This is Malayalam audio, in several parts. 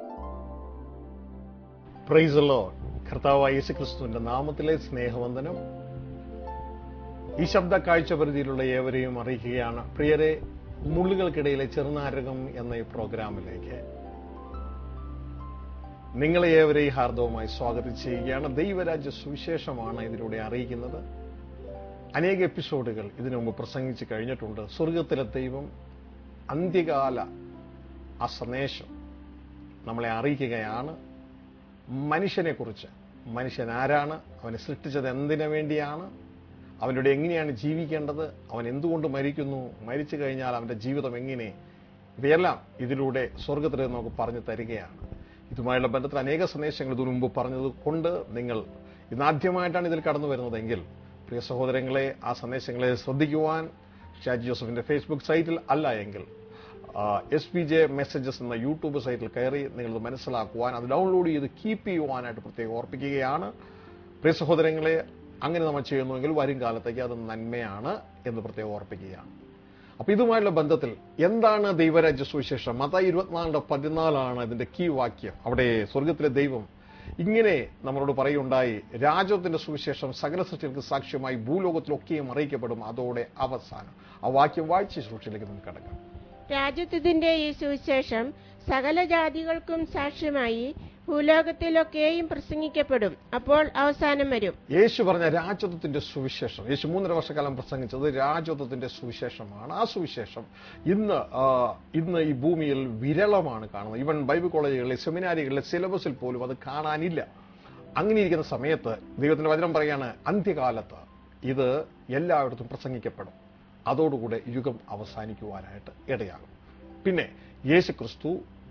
പ്രൈസ് ലോ കർത്താവായ യേശു ക്രിസ്തുവിന്റെ നാമത്തിലെ സ്നേഹവന്ദനം ഈ ശബ്ദ കാഴ്ച പരിധിയിലുള്ള ഏവരെയും അറിയിക്കുകയാണ് പ്രിയരെ മുള്ളുകൾക്കിടയിലെ ചെറുനാരകം എന്ന ഈ പ്രോഗ്രാമിലേക്ക് നിങ്ങളെ ഏവരെയും ഹാർദവമായി സ്വാഗതം ചെയ്യുകയാണ് ദൈവരാജ്യ സുവിശേഷമാണ് ഇതിലൂടെ അറിയിക്കുന്നത് അനേക എപ്പിസോഡുകൾ ഇതിനു മുമ്പ് പ്രസംഗിച്ച് കഴിഞ്ഞിട്ടുണ്ട് സ്വർഗത്തിലെ ദൈവം അന്ത്യകാല ആ സന്ദേശം നമ്മളെ അറിയിക്കുകയാണ് മനുഷ്യനെക്കുറിച്ച് മനുഷ്യൻ ആരാണ് അവനെ സൃഷ്ടിച്ചത് എന്തിനു വേണ്ടിയാണ് അവനോട് എങ്ങനെയാണ് ജീവിക്കേണ്ടത് അവൻ എന്തുകൊണ്ട് മരിക്കുന്നു മരിച്ചു കഴിഞ്ഞാൽ അവന്റെ ജീവിതം എങ്ങനെ ഇവയെല്ലാം ഇതിലൂടെ സ്വർഗത്തിൽ നമുക്ക് പറഞ്ഞു തരികയാണ് ഇതുമായുള്ള ബന്ധത്തിൽ അനേക സന്ദേശങ്ങൾ ഇതിനു മുമ്പ് പറഞ്ഞത് കൊണ്ട് നിങ്ങൾ ഇന്നാദ്യമായിട്ടാണ് ഇതിൽ കടന്നു വരുന്നതെങ്കിൽ പ്രിയ സഹോദരങ്ങളെ ആ സന്ദേശങ്ങളെ ശ്രദ്ധിക്കുവാൻ ഷാജി ജോസഫിന്റെ ഫേസ്ബുക്ക് സൈറ്റിൽ അല്ല എങ്കിൽ എസ് പി ജെ മെസ്സേജസ് എന്ന യൂട്യൂബ് സൈറ്റിൽ കയറി നിങ്ങൾ മനസ്സിലാക്കുവാൻ അത് ഡൗൺലോഡ് ചെയ്ത് കീപ്പ് ചെയ്യുവാനായിട്ട് പ്രത്യേകം ഓർപ്പിക്കുകയാണ് പ്രിയ സഹോദരങ്ങളെ അങ്ങനെ നമ്മൾ ചെയ്യുന്നുവെങ്കിൽ വരും കാലത്തേക്ക് അത് നന്മയാണ് എന്ന് പ്രത്യേകം ഓർപ്പിക്കുകയാണ് അപ്പൊ ഇതുമായുള്ള ബന്ധത്തിൽ എന്താണ് ദൈവരാജ്യ സുവിശേഷം മത ഇരുപത്തിനാലിന്റെ പതിനാലാണ് ഇതിന്റെ കീ വാക്യം അവിടെ സ്വർഗത്തിലെ ദൈവം ഇങ്ങനെ നമ്മളോട് പറയുണ്ടായി രാജ്യത്തിന്റെ സുവിശേഷം സകല സൃഷ്ടികൾക്ക് സാക്ഷ്യമായി ഭൂലോകത്തിലൊക്കെയും അറിയിക്കപ്പെടും അതോടെ അവസാനം ആ വാക്യം വായിച്ച ശുശ്രൂഷയിലേക്ക് നമുക്ക് കടക്കാം രാജ്യത്തിന്റെ ഈ സുവിശേഷം സകല ജാതികൾക്കും സാക്ഷ്യമായി ഭൂലോകത്തിലൊക്കെയും പ്രസംഗിക്കപ്പെടും അപ്പോൾ അവസാനം വരും യേശു പറഞ്ഞ രാജ്യത്വത്തിന്റെ സുവിശേഷം യേശു മൂന്നര വർഷക്കാലം പ്രസംഗിച്ചത് രാജ്യത്വത്തിന്റെ സുവിശേഷമാണ് ആ സുവിശേഷം ഇന്ന് ആ, ഇന്ന് ഈ ഭൂമിയിൽ വിരളമാണ് കാണുന്നത് ഈവൻ ബൈബിൾ കോളേജുകളിലെ സെമിനാരികളിലെ സിലബസിൽ പോലും അത് കാണാനില്ല അങ്ങനെ ഇരിക്കുന്ന സമയത്ത് ദൈവത്തിന്റെ വചനം പറയാണ് അന്ത്യകാലത്ത് ഇത് എല്ലായിടത്തും പ്രസംഗിക്കപ്പെടും അതോടുകൂടെ യുഗം അവസാനിക്കുവാനായിട്ട് ഇടയാകും പിന്നെ യേശു ക്രിസ്തു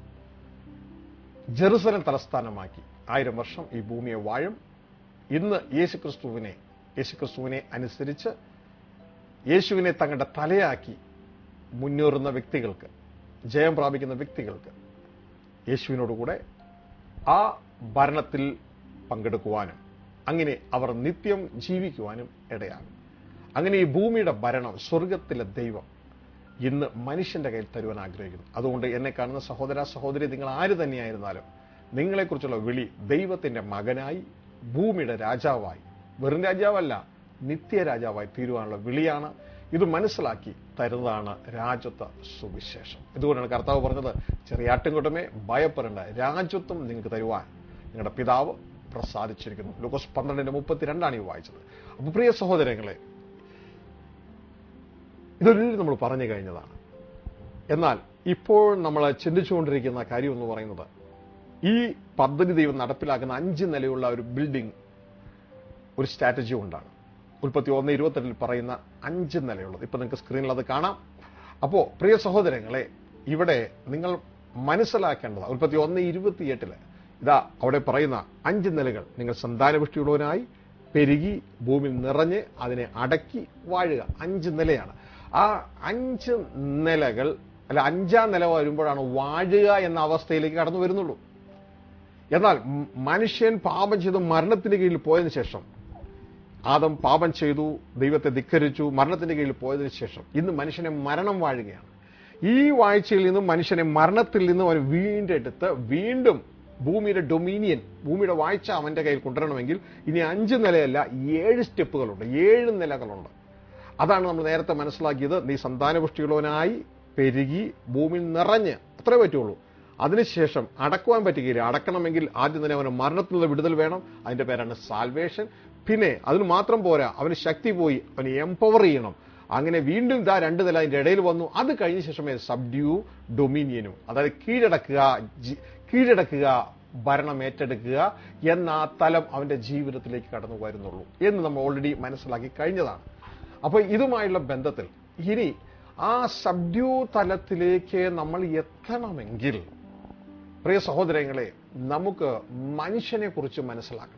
ജെറുസലം തലസ്ഥാനമാക്കി ആയിരം വർഷം ഈ ഭൂമിയെ വാഴും ഇന്ന് യേശുക്രിസ്തുവിനെ യേശുക്രിസ്തുവിനെ അനുസരിച്ച് യേശുവിനെ തങ്ങളുടെ തലയാക്കി മുന്നേറുന്ന വ്യക്തികൾക്ക് ജയം പ്രാപിക്കുന്ന വ്യക്തികൾക്ക് യേശുവിനോടുകൂടെ ആ ഭരണത്തിൽ പങ്കെടുക്കുവാനും അങ്ങനെ അവർ നിത്യം ജീവിക്കുവാനും ഇടയാകും അങ്ങനെ ഈ ഭൂമിയുടെ ഭരണം സ്വർഗത്തിലെ ദൈവം ഇന്ന് മനുഷ്യന്റെ കയ്യിൽ തരുവാൻ ആഗ്രഹിക്കുന്നു അതുകൊണ്ട് എന്നെ കാണുന്ന സഹോദര സഹോദരി നിങ്ങൾ ആര് തന്നെയായിരുന്നാലും നിങ്ങളെക്കുറിച്ചുള്ള വിളി ദൈവത്തിന്റെ മകനായി ഭൂമിയുടെ രാജാവായി വെറും രാജാവല്ല നിത്യരാജാവായി തീരുവാനുള്ള വിളിയാണ് ഇത് മനസ്സിലാക്കി തരുന്നതാണ് രാജ്യത്വ സുവിശേഷം ഇതുകൊണ്ടാണ് കർത്താവ് പറഞ്ഞത് ചെറിയ ആട്ടിൻകൂട്ടമേ ഭയപ്പെടേണ്ട രാജ്യത്വം നിങ്ങൾക്ക് തരുവാൻ നിങ്ങളുടെ പിതാവ് പ്രസാദിച്ചിരിക്കുന്നു ലൂക്കോസ് പന്ത്രണ്ടിന്റെ മുപ്പത്തിരണ്ടാണ് ഈ വായിച്ചത് അപ്പൊ പ്രിയ സഹോദരങ്ങളെ ഇതൊരു നമ്മൾ പറഞ്ഞു കഴിഞ്ഞതാണ് എന്നാൽ ഇപ്പോൾ നമ്മൾ ചിന്തിച്ചുകൊണ്ടിരിക്കുന്ന കാര്യം എന്ന് പറയുന്നത് ഈ പദ്ധതി ദൈവം നടപ്പിലാക്കുന്ന അഞ്ച് നിലയുള്ള ഒരു ബിൽഡിംഗ് ഒരു സ്ട്രാറ്റജി കൊണ്ടാണ് ഉൽപ്പത്തി ഒന്ന് ഇരുപത്തെട്ടിൽ പറയുന്ന അഞ്ച് നിലയുള്ളത് ഇപ്പൊ നിങ്ങൾക്ക് സ്ക്രീനിൽ അത് കാണാം അപ്പോ പ്രിയ സഹോദരങ്ങളെ ഇവിടെ നിങ്ങൾ മനസ്സിലാക്കേണ്ടത് ഉൽപ്പത്തി ഒന്ന് ഇരുപത്തിയെട്ടില് ഇതാ അവിടെ പറയുന്ന അഞ്ച് നിലകൾ നിങ്ങൾ സന്താനപുഷ്ടിയുള്ളവനായി പെരുകി ഭൂമിയിൽ നിറഞ്ഞ് അതിനെ അടക്കി വാഴുക അഞ്ച് നിലയാണ് ആ അഞ്ച് നിലകൾ അല്ല അഞ്ചാം നില വരുമ്പോഴാണ് വാഴുക എന്ന അവസ്ഥയിലേക്ക് കടന്നു വരുന്നുള്ളൂ എന്നാൽ മ- മനുഷ്യൻ പാപം ചെയ്ത് മരണത്തിന്റെ കീഴിൽ പോയതിനു ശേഷം ആദം പാപം ചെയ്തു ദൈവത്തെ ധിക്കരിച്ചു മരണത്തിന്റെ കീഴിൽ പോയതിനു ശേഷം ഇന്ന് മനുഷ്യനെ മരണം വാഴുകയാണ് ഈ വാഴ്ചയിൽ നിന്നും മനുഷ്യനെ മരണത്തിൽ നിന്നും അവൻ വീണ്ടെടുത്ത് വീണ്ടും ഭൂമിയുടെ ഡൊമീനിയൻ ഭൂമിയുടെ വാഴ്ച അവന്റെ കയ്യിൽ കൊണ്ടുവരണമെങ്കിൽ ഇനി അഞ്ച് നിലയല്ല ഏഴ് സ്റ്റെപ്പുകളുണ്ട് ഏഴ് നിലകളുണ്ട് അതാണ് നമ്മൾ നേരത്തെ മനസ്സിലാക്കിയത് നീ സന്താനപുഷ്ടിയുള്ളവനായി പെരുകി ഭൂമിയിൽ നിറഞ്ഞ് അത്രേ പറ്റുള്ളൂ അതിനുശേഷം അടക്കുവാൻ പറ്റുകയില്ല അടക്കണമെങ്കിൽ ആദ്യം തന്നെ അവന് മരണത്തിൽ നിന്ന് വിടുതൽ വേണം അതിന്റെ പേരാണ് സാൽവേഷൻ പിന്നെ അതിന് മാത്രം പോരാ അവന് ശക്തി പോയി അവന് എംപവർ ചെയ്യണം അങ്ങനെ വീണ്ടും ഇതാ രണ്ട് നില അതിന്റെ ഇടയിൽ വന്നു അത് കഴിഞ്ഞ ശേഷമേ സബ്ഡ്യൂ ഡൊമീനിയനും അതായത് കീഴടക്കുക ജി- കീഴടക്കുക ഭരണം ഏറ്റെടുക്കുക എന്ന ആ തലം അവന്റെ ജീവിതത്തിലേക്ക് കടന്നു വരുന്നുള്ളൂ എന്ന് നമ്മൾ ഓൾറെഡി മനസ്സിലാക്കി കഴിഞ്ഞതാണ് അപ്പൊ ഇതുമായുള്ള ബന്ധത്തിൽ ഇനി ആ സബ്ഡ്യൂ തലത്തിലേക്ക് നമ്മൾ എത്തണമെങ്കിൽ പ്രിയ സഹോദരങ്ങളെ നമുക്ക് മനുഷ്യനെ കുറിച്ച് മനസ്സിലാക്കണം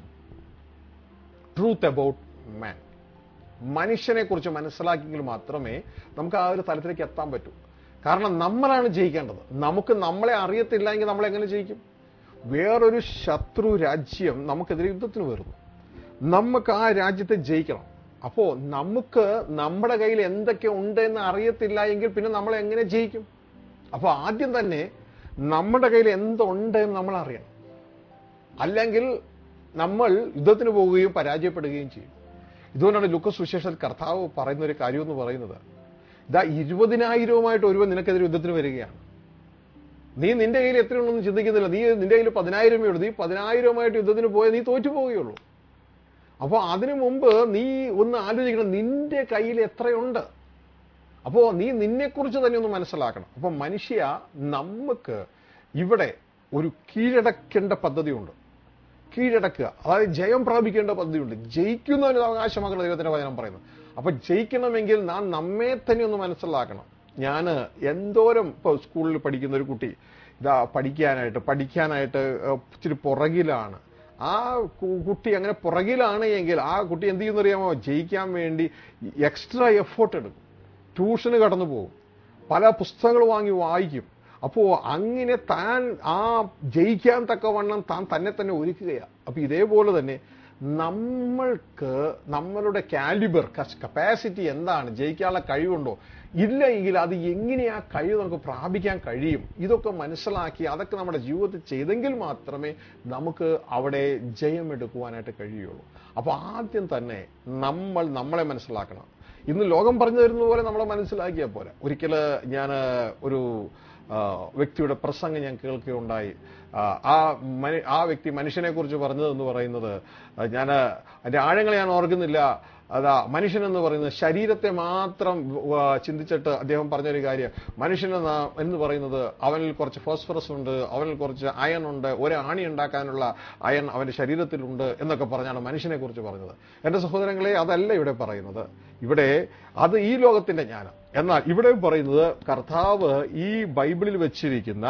ട്രൂത്ത് അബൌട്ട് മാൻ മനുഷ്യനെ കുറിച്ച് മനസ്സിലാക്കിയെങ്കിൽ മാത്രമേ നമുക്ക് ആ ഒരു തലത്തിലേക്ക് എത്താൻ പറ്റൂ കാരണം നമ്മളാണ് ജയിക്കേണ്ടത് നമുക്ക് നമ്മളെ അറിയത്തില്ല എങ്കിൽ നമ്മൾ എങ്ങനെ ജയിക്കും വേറൊരു ശത്രു രാജ്യം നമുക്കെതിരെ യുദ്ധത്തിന് വരുന്നു നമുക്ക് ആ രാജ്യത്തെ ജയിക്കണം അപ്പോ നമുക്ക് നമ്മുടെ കയ്യിൽ എന്തൊക്കെ ഉണ്ട് എന്ന് അറിയത്തില്ല എങ്കിൽ പിന്നെ നമ്മൾ എങ്ങനെ ജയിക്കും അപ്പൊ ആദ്യം തന്നെ നമ്മുടെ കയ്യിൽ എന്തുണ്ട് എന്ന് നമ്മൾ അറിയണം അല്ലെങ്കിൽ നമ്മൾ യുദ്ധത്തിന് പോവുകയും പരാജയപ്പെടുകയും ചെയ്യും ഇതുകൊണ്ടാണ് ലുക്കസ് സുശേഷത്തിൽ കർത്താവ് പറയുന്ന ഒരു കാര്യം എന്ന് പറയുന്നത് ഇതാ ഇരുപതിനായിരവുമായിട്ട് ഒരുവൻ നിനക്കെതിരെ യുദ്ധത്തിന് വരികയാണ് നീ നിന്റെ കയ്യിൽ എത്രയുണ്ടെന്ന് ചിന്തിക്കുന്നില്ല നീ നിന്റെ കയ്യിൽ പതിനായിരമേ ഉള്ളൂ നീ പതിനായിരവുമായിട്ട് യുദ്ധത്തിന് പോയാൽ നീ തോറ്റു പോവുകയുള്ളൂ അപ്പോൾ അതിനു മുമ്പ് നീ ഒന്ന് ആലോചിക്കണം നിന്റെ കയ്യിൽ എത്രയുണ്ട് അപ്പോൾ നീ നിന്നെക്കുറിച്ച് തന്നെ ഒന്ന് മനസ്സിലാക്കണം അപ്പോൾ മനുഷ്യ നമുക്ക് ഇവിടെ ഒരു കീഴടക്കേണ്ട പദ്ധതിയുണ്ട് കീഴടക്കുക അതായത് ജയം പ്രാപിക്കേണ്ട പദ്ധതിയുണ്ട് ജയിക്കുന്നതിന് അവകാശമാക്കുന്ന ദൈവത്തിന്റെ വചനം പറയുന്നത് അപ്പൊ ജയിക്കണമെങ്കിൽ നാം നമ്മെ തന്നെ ഒന്ന് മനസ്സിലാക്കണം ഞാൻ എന്തോരം ഇപ്പോൾ സ്കൂളിൽ പഠിക്കുന്ന ഒരു കുട്ടി ഇതാ പഠിക്കാനായിട്ട് പഠിക്കാനായിട്ട് ഏഹ്, ഇച്ചിരി പുറകിലാണ് ആ കു- കുട്ടി അങ്ങനെ പുറകിലാണ് എങ്കിൽ ആ കുട്ടി എന്ത് ചെയ്യുന്നറിയാമോ ജയിക്കാൻ വേണ്ടി എക്സ്ട്രാ എഫേർട്ട് എടുക്കും ട്യൂഷന് കടന്നു പോകും പല പുസ്തകങ്ങൾ വാങ്ങി വായിക്കും അപ്പോൾ അങ്ങനെ താൻ ആ ജയിക്കാൻ തക്കവണ്ണം താൻ തന്നെ തന്നെ ഒരുക്കുകയാണ് അപ്പൊ ഇതേപോലെ തന്നെ നമ്മൾക്ക് നമ്മളുടെ കാലിബർ കപ്പാസിറ്റി എന്താണ് ജയിക്കാനുള്ള കഴിവുണ്ടോ ഇല്ല എങ്കിൽ അത് എങ്ങനെ ആ കഴിവ് നമുക്ക് പ്രാപിക്കാൻ കഴിയും ഇതൊക്കെ മനസ്സിലാക്കി അതൊക്കെ നമ്മുടെ ജീവിതത്തിൽ ചെയ്തെങ്കിൽ മാത്രമേ നമുക്ക് അവിടെ ജയമെടുക്കുവാനായിട്ട് കഴിയുള്ളൂ അപ്പോൾ ആദ്യം തന്നെ നമ്മൾ നമ്മളെ മനസ്സിലാക്കണം ഇന്ന് ലോകം പറഞ്ഞു തരുന്ന പോലെ നമ്മളെ മനസ്സിലാക്കിയാൽ പോലെ ഒരിക്കൽ ഞാൻ ഒരു ആ, വ്യക്തിയുടെ പ്രസംഗം ഞാൻ കേൾക്കുകയുണ്ടായി ആ, ആ മനു- ആ വ്യക്തി മനുഷ്യനെ കുറിച്ച് പറഞ്ഞതെന്ന് പറയുന്നത് ഞാൻ അതിന്റെ ആഴങ്ങൾ ഞാൻ ഓർക്കുന്നില്ല അതാ മനുഷ്യൻ എന്ന് പറയുന്നത് ശരീരത്തെ മാത്രം ആ, ചിന്തിച്ചിട്ട് അദ്ദേഹം പറഞ്ഞൊരു കാര്യം മനുഷ്യൻ എന്ന എന്ന് പറയുന്നത് അവനിൽ കുറച്ച് ഫോസ്ഫറസ് ഉണ്ട് അവനിൽ കുറച്ച് അയൺ ഉണ്ട് ഒരു ആണി ഉണ്ടാക്കാനുള്ള അയൺ അവന്റെ ശരീരത്തിലുണ്ട് എന്നൊക്കെ പറഞ്ഞാണ് മനുഷ്യനെ കുറിച്ച് പറഞ്ഞത് എന്റെ സഹോദരങ്ങളെ അതല്ല ഇവിടെ പറയുന്നത് ഇവിടെ അത് ഈ ലോകത്തിന്റെ ജ്ഞാനം എന്നാൽ ഇവിടെ പറയുന്നത് കർത്താവ് ഈ ബൈബിളിൽ വെച്ചിരിക്കുന്ന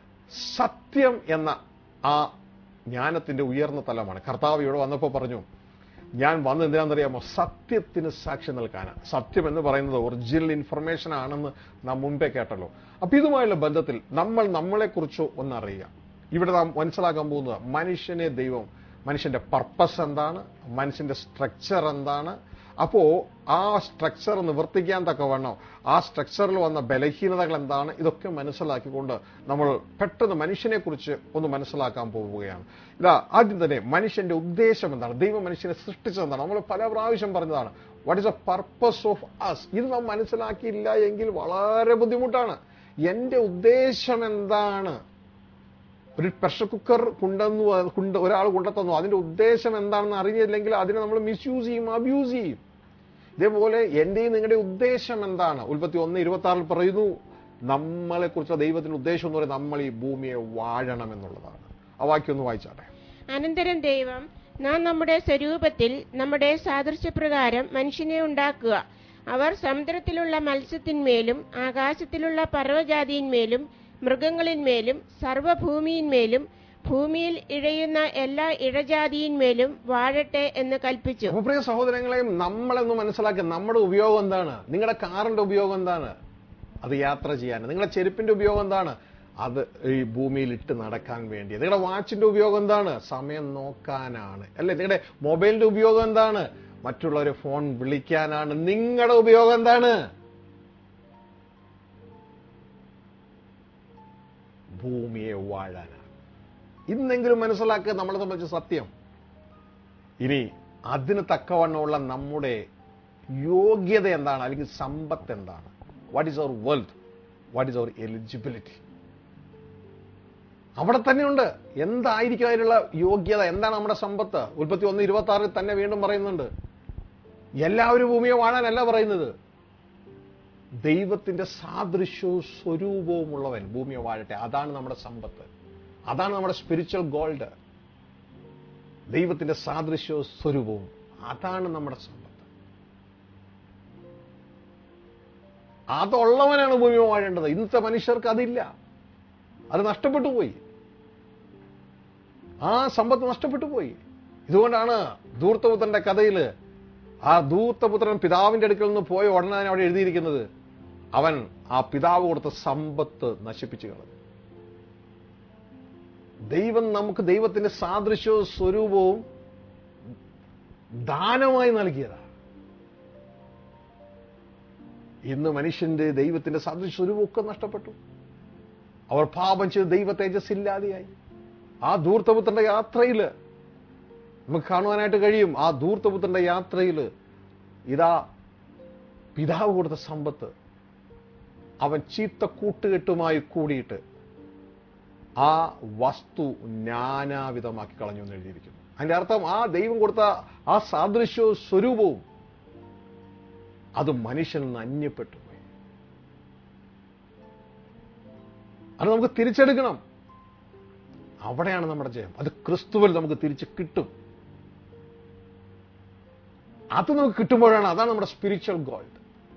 സത്യം എന്ന ആ ജ്ഞാനത്തിന്റെ ഉയർന്ന തലമാണ് കർത്താവ് ഇവിടെ വന്നപ്പോൾ പറഞ്ഞു ഞാൻ വന്ന് എന്തിനാണെന്നറിയാമോ സത്യത്തിന് സാക്ഷ്യം നൽകാനാണ് സത്യം എന്ന് പറയുന്നത് ഒറിജിനൽ ഇൻഫർമേഷൻ ആണെന്ന് നാം മുമ്പേ കേട്ടല്ലോ അപ്പൊ ഇതുമായുള്ള ബന്ധത്തിൽ നമ്മൾ നമ്മളെക്കുറിച്ച് ഒന്നറിയുക ഇവിടെ നാം മനസ്സിലാക്കാൻ പോകുന്നത് മനുഷ്യനെ ദൈവം മനുഷ്യന്റെ പർപ്പസ് എന്താണ് മനുഷ്യന്റെ സ്ട്രക്ചർ എന്താണ് അപ്പോ ആ സ്ട്രക്ചർ നിവർത്തിക്കാൻ തക്കവണ്ണം ആ സ്ട്രക്ചറിൽ വന്ന ബലഹീനതകൾ എന്താണ് ഇതൊക്കെ മനസ്സിലാക്കിക്കൊണ്ട് നമ്മൾ പെട്ടെന്ന് മനുഷ്യനെ കുറിച്ച് ഒന്ന് മനസ്സിലാക്കാൻ പോവുകയാണ് ഇതാ ആദ്യം തന്നെ മനുഷ്യന്റെ ഉദ്ദേശം എന്താണ് ദൈവം മനുഷ്യനെ സൃഷ്ടിച്ചത് എന്താണ് നമ്മൾ പല പ്രാവശ്യം പറഞ്ഞതാണ് what is a purpose of us ഇത് നാം മനസ്സിലാക്കിയില്ല എങ്കിൽ വളരെ ബുദ്ധിമുട്ടാണ് എന്റെ ഉദ്ദേശം എന്താണ് ഒരു പ്രഷർ കുക്കർ കൊണ്ടെന്നു കൊണ്ട് ഒരാൾ കൊണ്ടെത്തന്നു അതിന്റെ ഉദ്ദേശം എന്താണെന്ന് അറിഞ്ഞില്ലെങ്കിൽ അതിനെ നമ്മൾ മിസ്യൂസ് ചെയ്യും അബ്യൂസ് ചെയ്യും ഇതേപോലെ എന്റെയും നിങ്ങളുടെ ഉദ്ദേശം എന്താണ് ഉൽപ്പത്തി ഒന്ന് ഇരുപത്തി ആറിൽ പറയുന്നു നമ്മളെ കുറിച്ചുള്ള ദൈവത്തിന്റെ ഉദ്ദേശം എന്ന് പറയുന്നത് നമ്മൾ ഈ ഭൂമിയെ വാഴണം എന്നുള്ളതാണ് ആ വാക്യം ഒന്ന് വായിച്ചാട്ടെ അനന്തരം ദൈവം നാം നമ്മുടെ സ്വരൂപത്തിൽ നമ്മുടെ സാദൃശ്യപ്രകാരം മനുഷ്യനെ ഉണ്ടാക്കുക അവർ സമുദ്രത്തിലുള്ള മത്സ്യത്തിന്മേലും ആകാശത്തിലുള്ള പർവ്വജാതിയിന്മേലും മൃഗങ്ങളിന്മേലും സർവഭൂമിയിന്മേലും ഭൂമിയിൽ ഇഴയുന്ന എല്ലാ ഇഴജാതിയിന്മേലും വാഴട്ടെ എന്ന് കൽപ്പിച്ചു അപ്പൊ പ്രിയ സഹോദരങ്ങളെയും നമ്മളെന്ന് മനസ്സിലാക്കുക നമ്മുടെ ഉപയോഗം എന്താണ് നിങ്ങളുടെ കാറിന്റെ ഉപയോഗം എന്താണ് അത് യാത്ര ചെയ്യാൻ നിങ്ങളുടെ ചെരുപ്പിന്റെ ഉപയോഗം എന്താണ് അത് ഈ ഭൂമിയിൽ ഇട്ട് നടക്കാൻ വേണ്ടി നിങ്ങളുടെ വാച്ചിന്റെ ഉപയോഗം എന്താണ് സമയം നോക്കാനാണ് അല്ലെ നിങ്ങളുടെ മൊബൈലിന്റെ ഉപയോഗം എന്താണ് മറ്റുള്ളവരെ ഫോൺ വിളിക്കാനാണ് നിങ്ങളുടെ ഉപയോഗം എന്താണ് ഭൂമിയെ വാഴാനാണ് ഇന്നെങ്കിലും മനസ്സിലാക്കുക നമ്മളെ സംബന്ധിച്ച് സത്യം ഇനി അതിന് തക്കവണ്ണമുള്ള നമ്മുടെ യോഗ്യത എന്താണ് അല്ലെങ്കിൽ സമ്പത്ത് എന്താണ് what is our wealth what is our eligibility അവിടെ തന്നെയുണ്ട് എന്തായിരിക്കും അതിനുള്ള യോഗ്യത എന്താണ് നമ്മുടെ സമ്പത്ത് ഉൽപ്പത്തി ഒന്ന് ഇരുപത്തി ആറിൽ തന്നെ വീണ്ടും പറയുന്നുണ്ട് എല്ലാവരും ഭൂമിയെ വാഴാനല്ല പറയുന്നത് ദൈവത്തിന്റെ സാദൃശ്യവും സ്വരൂപവും ഉള്ളവൻ ഭൂമിയെ വാഴട്ടെ അതാണ് നമ്മുടെ സമ്പത്ത് അതാണ് നമ്മുടെ സ്പിരിച്വൽ ഗോൾഡ് ദൈവത്തിന്റെ സാദൃശ്യവും സ്വരൂപവും അതാണ് നമ്മുടെ സമ്പത്ത് അതുള്ളവനാണ് ഭൂമി വാഴേണ്ടത് ഇന്നത്തെ മനുഷ്യർക്ക് അതില്ല അത് നഷ്ടപ്പെട്ടു പോയി ആ സമ്പത്ത് നഷ്ടപ്പെട്ടു പോയി ഇതുകൊണ്ടാണ് ധൂർത്തപുത്രന്റെ കഥയിൽ ആ ധൂർത്തപുത്രൻ പിതാവിന്റെ അടുക്കൽ നിന്ന് പോയ ഉടനെ തന്നെ അവിടെ എഴുതിയിരിക്കുന്നത് അവൻ ആ പിതാവ് കൊടുത്ത സമ്പത്ത് നശിപ്പിച്ചു കളഞ്ഞു ദൈവം നമുക്ക് ദൈവത്തിന്റെ സാദൃശ്യവും സ്വരൂപവും ദാനമായി നൽകിയതാണ് ഇന്ന് മനുഷ്യന്റെ ദൈവത്തിന്റെ സാദൃശ്യ സ്വരൂപമൊക്കെ നഷ്ടപ്പെട്ടു അവർ പാപം ചെയ്ത് ദൈവ തേജസ് ഇല്ലാതെയായി ആ ധൂർത്തപുത്രന്റെ യാത്രയിൽ നമുക്ക് കാണുവാനായിട്ട് കഴിയും ആ ധൂർത്തപുത്രന്റെ യാത്രയിൽ ഇതാ പിതാവ് കൊടുത്ത സമ്പത്ത് അവൻ ചീത്ത കൂട്ടുകെട്ടുമായി കൂടിയിട്ട് ആ വസ്തു നാനാവിധമാക്കി കളഞ്ഞു എന്ന് എഴുതിയിരിക്കുന്നു അതിന്റെ അർത്ഥം ആ ദൈവം കൊടുത്ത ആ സാദൃശ്യവും സ്വരൂപവും അത് മനുഷ്യനിൽ നിന്ന് അന്യപ്പെട്ടു പോയി അത് നമുക്ക് തിരിച്ചെടുക്കണം അവിടെയാണ് നമ്മുടെ ജയം അത് ക്രിസ്തുവിൽ നമുക്ക് തിരിച്ച് കിട്ടും അത് നമുക്ക് കിട്ടുമ്പോഴാണ് അതാണ് നമ്മുടെ സ്പിരിച്വൽ ഗോൾഡ്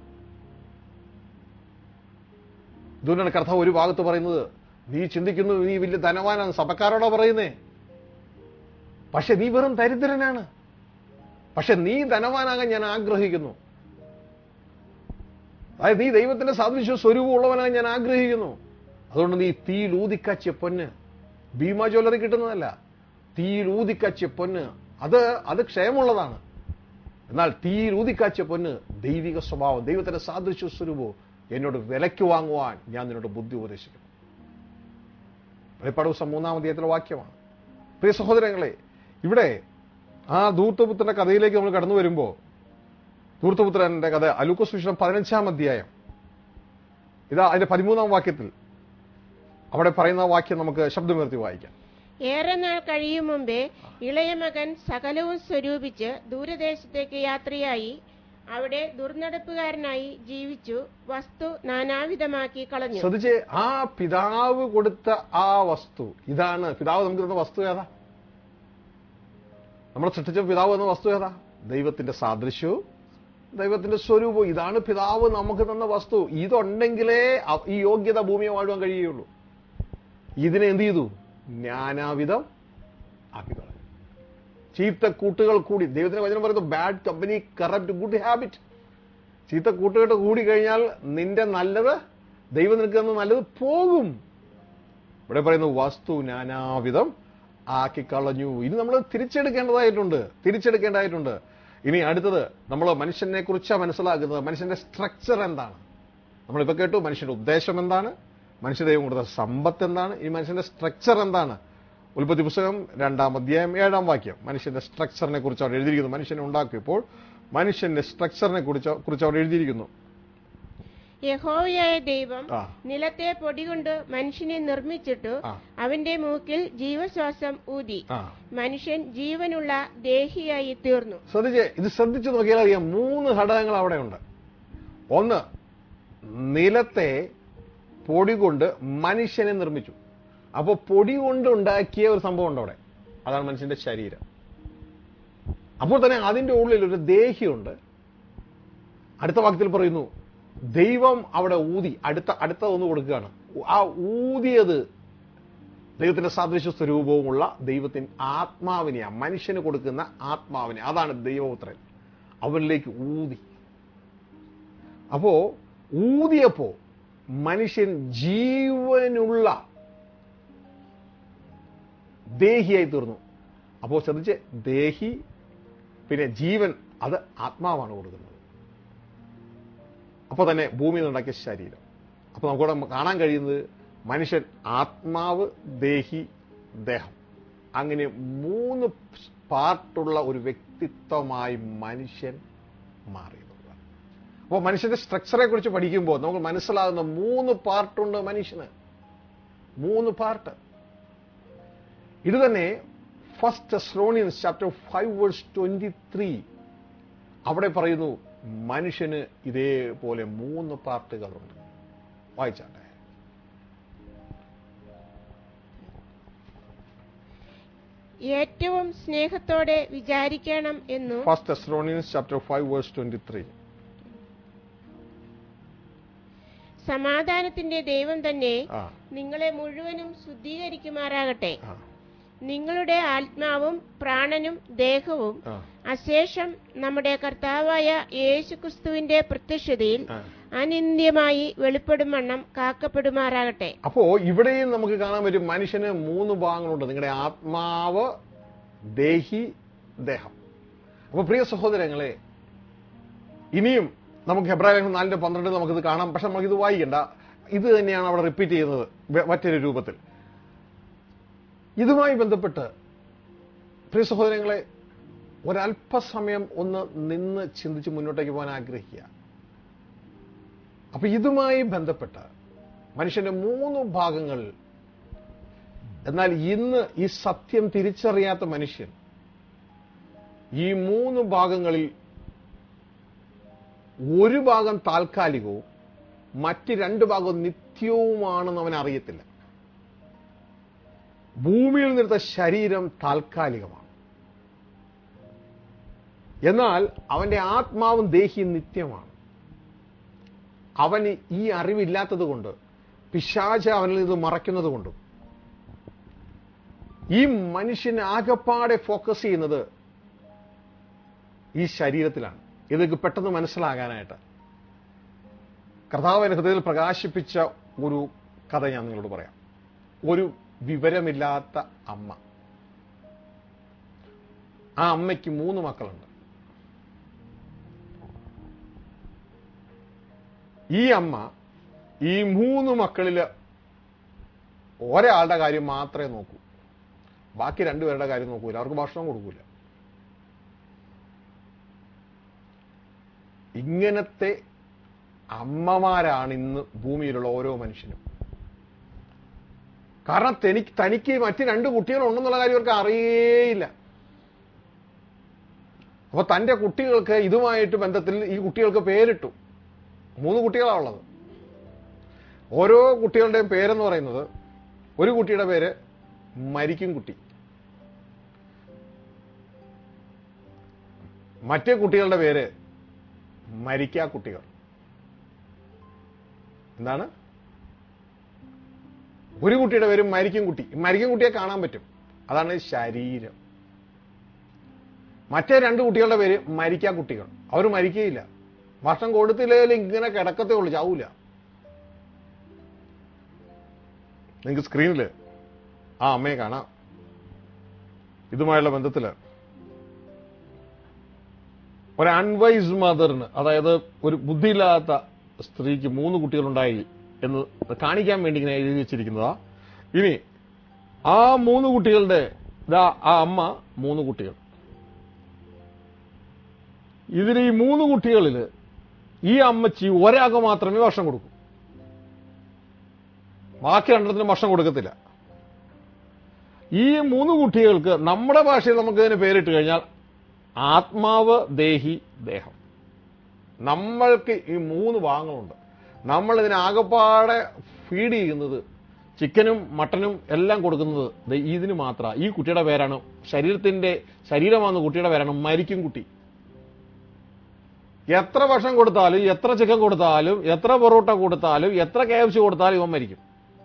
ഇതുകൊണ്ടാണ് കർത്താവ് ഒരു ഭാഗത്ത് പറയുന്നത് നീ ചിന്തിക്കുന്നു നീ വലിയ ധനവാനാണ് സഭക്കാരോടാ പറയുന്നേ പക്ഷെ നീ വെറും ദരിദ്രനാണ് പക്ഷെ നീ ധനവാനാകാൻ ഞാൻ ആഗ്രഹിക്കുന്നു അതായത് നീ ദൈവത്തിന്റെ സാദൃശ്യ സ്വരൂപം ഉള്ളവനാകാൻ ഞാൻ ആഗ്രഹിക്കുന്നു അതുകൊണ്ട് നീ തീയിൽ ഊതിക്കച്ചിയ പൊന്ന് ഭീമ ജ്വല്ലറി കിട്ടുന്നതല്ല തീയിൽ ഊതിക്കച്ചിയ പൊന്ന് അത് അത് ക്ഷയമുള്ളതാണ് എന്നാൽ തീയിൽ ഊതിക്കാച്ചിയ പൊന്ന് ദൈവിക സ്വഭാവം ദൈവത്തിന്റെ സാദൃശ്യ സ്വരൂപവും എന്നോട് വിലയ്ക്ക് വാങ്ങുവാൻ ഞാൻ നിന്നോട് ബുദ്ധി ഉപദേശിക്കുന്നു വെളിപ്പാട് ദിവസം മൂന്നാം അധ്യായത്തിലെ വാക്യമാണ് പ്രിയ സഹോദരങ്ങളെ ഇവിടെ ആ ധൂർത്തപുത്രന്റെ കഥയിലേക്ക് നമ്മൾ കടന്നു വരുമ്പോൾ ധൂർത്തപുത്രന്റെ കഥ അലൂക്ക സുവിശേഷം പതിനഞ്ചാം അധ്യായം ഇതാ അതിന്റെ പതിമൂന്നാം വാക്യത്തിൽ അവിടെ പറയുന്ന വാക്യം നമുക്ക് ശബ്ദമുയർത്തി വായിക്കാം ഏറെ നാൾ കഴിയും മുമ്പേ ഇളയ മകൻ സകലവും സ്വരൂപിച്ച് ദൂരദേശത്തേക്ക് യാത്രയായി അവിടെ ദുർനടപ്പുകാരനായി ജീവിച്ചു വസ്തു നാനാവിധമാക്കി കളഞ്ഞു ശ്രദ്ധിച്ച് ആ പിതാവ് കൊടുത്ത ആ വസ്തു ഇതാണ് പിതാവ് നമുക്ക് തന്ന വസ്തു ഏതാ നമ്മളെ സൃഷ്ടിച്ച പിതാവ് എന്ന വസ്തു ഏതാ ദൈവത്തിന്റെ സാദൃശ്യവും ദൈവത്തിന്റെ സ്വരൂപവും ഇതാണ് പിതാവ് നമുക്ക് തന്ന വസ്തു ഇതുണ്ടെങ്കിലേ അ- ഈ യോഗ്യത ഭൂമിയെ വാഴുവാൻ കഴിയുള്ളൂ ഇതിനെ എന്ത് ചെയ്തു ജ്ഞാനാവിധം ആക്കിക്കളഞ്ഞു ചീത്ത കൂട്ടുകൾ കൂടി ദൈവത്തിന്റെ വചനം പറയുന്നത് bad company corrupt good habit ചീത്ത കൂട്ടുകെട്ട് കൂടി കഴിഞ്ഞാൽ നിന്റെ നല്ലത് ദൈവം നിനക്ക് തന്ന നല്ലത് പോകും ഇവിടെ പറയുന്നു വസ്തു നാനാവിധം ആക്കി കളഞ്ഞു ഇനി നമ്മൾ തിരിച്ചെടുക്കേണ്ടതായിട്ടുണ്ട് തിരിച്ചെടുക്കേണ്ടതായിട്ടുണ്ട് ഇനി അടുത്തത് നമ്മൾ മനുഷ്യനെ കുറിച്ചാണ് മനസ്സിലാക്കുന്നത് മനുഷ്യന്റെ സ്ട്രക്ചർ എന്താണ് നമ്മളിപ്പോ കേട്ടു മനുഷ്യന്റെ ഉദ്ദേശം എന്താണ് മനുഷ്യ ദൈവം കൊടുത്ത സമ്പത്ത് എന്താണ് ഈ മനുഷ്യന്റെ സ്ട്രക്ചർ എന്താണ് ഉൽപ്പത്തി പുസ്തകം രണ്ടാം അധ്യായം ഏഴാം വാക്യം മനുഷ്യന്റെ സ്ട്രക്ചറിനെ കുറിച്ച് അവിടെ എഴുതിയിരിക്കുന്നു മനുഷ്യനെ ഉണ്ടാക്കിയപ്പോൾ മനുഷ്യന്റെ സ്ട്രക്ചറിനെ കുറിച്ച് കുറിച്ച് അവിടെ എഴുതിയിരിക്കുന്നു യഹോവയായ ദൈവം ആ നിലത്തെ പൊടികൊണ്ട് മനുഷ്യനെ നിർമ്മിച്ചിട്ടു ആ. അവന്റെ മൂക്കിൽ ജീവശ്വാസം ഊതി ആ മനുഷ്യൻ ജീവനുള്ള ദേഹിയായി തീർന്നു ശ്രദ്ധിച്ച് ഇത് ശ്രദ്ധിച്ചു നോക്കിയാൽ അറിയാം മൂന്ന് ഘടകങ്ങൾ അവിടെ ഉണ്ട് ഒന്ന് നിലത്തെ പൊടി കൊണ്ട് മനുഷ്യനെ നിർമ്മിച്ചു അപ്പോൾ പൊടി കൊണ്ട് ഉണ്ടാക്കിയ ഒരു സംഭവം ഉണ്ട് അവിടെ അതാണ് മനുഷ്യന്റെ ശരീരം അപ്പോൾ തന്നെ അതിന്റെ ഉള്ളിൽ ഒരു ദേഹിയുണ്ട് അടുത്ത വാക്യത്തിൽ പറയുന്നു ദൈവം അവിടെ ഊതി അടുത്ത അടുത്ത ഒന്ന് കൊടുക്കുകയാണ് ആ ഊതിയത് ദൈവത്തിന്റെ സാദൃശ്യ സ്വരൂപവുമുള്ള ദൈവത്തിന് ആത്മാവിനെയാ മനുഷ്യന് കൊടുക്കുന്ന ആത്മാവിനെ അതാണ് ദൈവപുത്രൻ അവനിലേക്ക് ഊതി അപ്പോ ഊതിയപ്പോ മനുഷ്യൻ ജീവനുള്ള ദേഹിയായി തീർന്നു അപ്പോ ശ്രദ്ധിച്ച് ദേഹി പിന്നെ ജീവൻ അത് ആത്മാവാണ് കൊടുക്കുന്നത് അപ്പോൾ തന്നെ ഭൂമിയിൽ നിന്നുണ്ടാക്കിയ ശരീരം അപ്പോൾ നമുക്കിവിടെ കാണാൻ കഴിയുന്നത് മനുഷ്യൻ ആത്മാവ് ദേഹി ദേഹം അങ്ങനെ മൂന്ന് പാർട്ടുള്ള ഒരു വ്യക്തിത്വമായി മനുഷ്യൻ മാറി എന്നുള്ളതാണ്. അപ്പോൾ മനുഷ്യന്റെ സ്ട്രക്ചറെ കുറിച്ച് പഠിക്കുമ്പോൾ നമുക്ക് മനസ്സിലാകുന്ന മൂന്ന് പാർട്ടുണ്ട് മനുഷ്യന് മൂന്ന് പാർട്ട് ഇത് തന്നെ first Thessalonians chapter five verse twenty three അവിടെ പറയുന്നു മനുഷ്യന് ഇതേപോലെ മൂന്ന് പാർട്ടുകളുണ്ട് വായിച്ചാട്ടെ ഏറ്റവും സ്നേഹത്തോടെ വിചാരിക്കണം എന്നും first Thessalonians chapter five verse twenty three സമാധാനത്തിന്റെ ദൈവം തന്നെ ആ നിങ്ങളെ മുഴുവനും ശുദ്ധീകരിക്കുമാറാകട്ടെ ആ നിങ്ങളുടെ ആത്മാവും പ്രാണനും ദേഹവും ആ അശേഷം നമ്മുടെ കർത്താവായ യേശുക്രിസ്തുവിന്റെ പ്രത്യക്ഷതയിൽ ആ. അനിന്ദ്യമായി വെളിപ്പെടും വണ്ണം കാക്കപ്പെടുമാറാകട്ടെ അപ്പോ ഇവിടെയും നമുക്ക് കാണാൻ പറ്റും മനുഷ്യന് മൂന്ന് ഭാഗങ്ങളുണ്ട് നിങ്ങളുടെ ആത്മാവ് ദേഹി ദേഹം അപ്പൊ പ്രിയ സഹോദരങ്ങളെ ഇനിയും നമുക്ക് ഹെബ്രായ ലേഖനം നാലിന്റെ പന്ത്രണ്ട് നമുക്കിത് കാണാം പക്ഷെ നമുക്കിത് വായിക്കണ്ട ഇത് തന്നെയാണ് അവിടെ റിപ്പീറ്റ് ചെയ്യുന്നത് വെ- മറ്റൊരു രൂപത്തിൽ ഇതുമായി ബന്ധപ്പെട്ട് പ്രിയ സഹോദരങ്ങളെ ഒരല്പസമയം ഒന്ന് നിന്ന് ചിന്തിച്ച് മുന്നോട്ടേക്ക് പോകാൻ ആഗ്രഹിക്കുക അപ്പൊ ഇതുമായി ബന്ധപ്പെട്ട് മനുഷ്യന്റെ മൂന്ന് ഭാഗങ്ങൾ എന്നാൽ ഇന്ന് ഈ സത്യം തിരിച്ചറിയാത്ത മനുഷ്യൻ ഈ മൂന്ന് ഭാഗങ്ങളിൽ ഒരു ഭാഗം താൽക്കാലികവും മറ്റ് രണ്ട് ഭാഗവും നിത്യവുമാണെന്ന് അവൻ അറിയത്തില്ല ഭൂമിയിൽ നിന്നെടുത്ത ശരീരം താൽക്കാലികമാണ് എന്നാൽ അവന്റെ ആത്മാവും ദേഹിയും നിത്യമാണ് അവന് ഈ അറിവില്ലാത്തത് കൊണ്ട് പിശാച അവനിൽ നിന്ന് മറയ്ക്കുന്നത് കൊണ്ടും ഈ മനുഷ്യൻ ആകപ്പാടെ ഫോക്കസ് ചെയ്യുന്നത് ഈ ശരീരത്തിലാണ് ഇതൊക്കെ പെട്ടെന്ന് മനസ്സിലാകാനായിട്ട് കർത്താവ് ഹൃദയത്തിൽ പ്രകാശിപ്പിച്ച ഒരു കഥ ഞാൻ നിങ്ങളോട് പറയാം ഒരു വിവരമില്ലാത്ത അമ്മ ആ അമ്മയ്ക്ക് മൂന്ന് മക്കളുണ്ട് ഈ അമ്മ ഈ മൂന്ന് മക്കളില് ഒരാളുടെ കാര്യം മാത്രമേ നോക്കൂ ബാക്കി രണ്ടുപേരുടെ കാര്യം നോക്കൂല അവർക്ക് ഭക്ഷണം കൊടുക്കൂല ഇങ്ങനത്തെ അമ്മമാരാണ് ഇന്ന് ഭൂമിയിലുള്ള ഓരോ മനുഷ്യനും കാരണം തനിക്ക് തനിക്ക് മറ്റ് രണ്ട് കുട്ടികളുണ്ടെന്നുള്ള കാര്യം അവർക്ക് അറിയേയില്ല അപ്പൊ തന്റെ കുട്ടികൾക്ക് ഇതുമായിട്ട് ബന്ധത്തിൽ ഈ കുട്ടികൾക്ക് പേരിട്ടു മൂന്ന് കുട്ടികളാണ് ഉള്ളത് ഓരോ കുട്ടികളുടെയും പേരെന്ന് പറയുന്നത് ഒരു കുട്ടിയുടെ പേര് മരിക്കും കുട്ടി മറ്റേ കുട്ടികളുടെ പേര് മരിക്കാ കുട്ടികൾ എന്താണ് ഒരു കുട്ടിയുടെ പേര് മരിക്കും കുട്ടി മരിക്കും കുട്ടിയെ കാണാൻ പറ്റും അതാണ് ശരീരം മറ്റേ രണ്ട് കുട്ടികളുടെ പേര് മരിക്കാ കുട്ടികൾ അവർ മരിക്കുകയില്ല ഭക്ഷണം കൊടുത്തില്ലെങ്കിൽ ഇങ്ങനെ കിടക്കത്തേ ഉള്ളൂ ചാവൂല നിങ്ങൾക്ക് സ്ക്രീനിൽ ആ അമ്മയെ കാണാം ഇതുമായുള്ള ബന്ധത്തില് ഒരു അൺവൈസ് മദറിന് അതായത് ഒരു ബുദ്ധിയില്ലാത്ത സ്ത്രീക്ക് മൂന്ന് കുട്ടികളുണ്ടായി എന്ന് കാണിക്കാൻ വേണ്ടി ഇങ്ങനെ എഴുതി വെച്ചിരിക്കുന്നതാ ഇനി ആ മൂന്ന് കുട്ടികളുടെ ഇതാ ആ അമ്മ മൂന്ന് കുട്ടികൾ ഇതിൽ ഈ മൂന്ന് കുട്ടികളിൽ ഈ അമ്മച്ചി ഒരാൾക്ക് മാത്രമേ ഭക്ഷണം കൊടുക്കൂ ബാക്കി രണ്ടെണ്ണത്തിന് ഭക്ഷണം കൊടുക്കത്തില്ല ഈ മൂന്ന് കുട്ടികൾക്ക് നമ്മുടെ ഭാഷയിൽ നമുക്ക് ഇതിന് പേരിട്ട് കഴിഞ്ഞാൽ ആത്മാവ് ദേഹി ദേഹം നമ്മൾക്ക് ഈ മൂന്ന് ഭാഗങ്ങളുണ്ട് നമ്മൾ ഇതിന് ആകപ്പാടെ ഫീഡ് ചെയ്യുന്നത് ചിക്കനും മട്ടനും എല്ലാം കൊടുക്കുന്നത് ദേ ഇതിന് മാത്രമാണ് ഈ കുട്ടിയുടെ പേരാണ് ശരീരത്തിന്റെ ശരീരമാകുന്ന കുട്ടിയുടെ പേരാണ് മരിക്കും കുട്ടി എത്ര ഭക്ഷണം കൊടുത്താലും എത്ര ചിക്കൻ കൊടുത്താലും എത്ര പൊറോട്ട കൊടുത്താലും എത്ര കെ എഫ് സി കൊടുത്താലും ഇവൻ മരിക്കും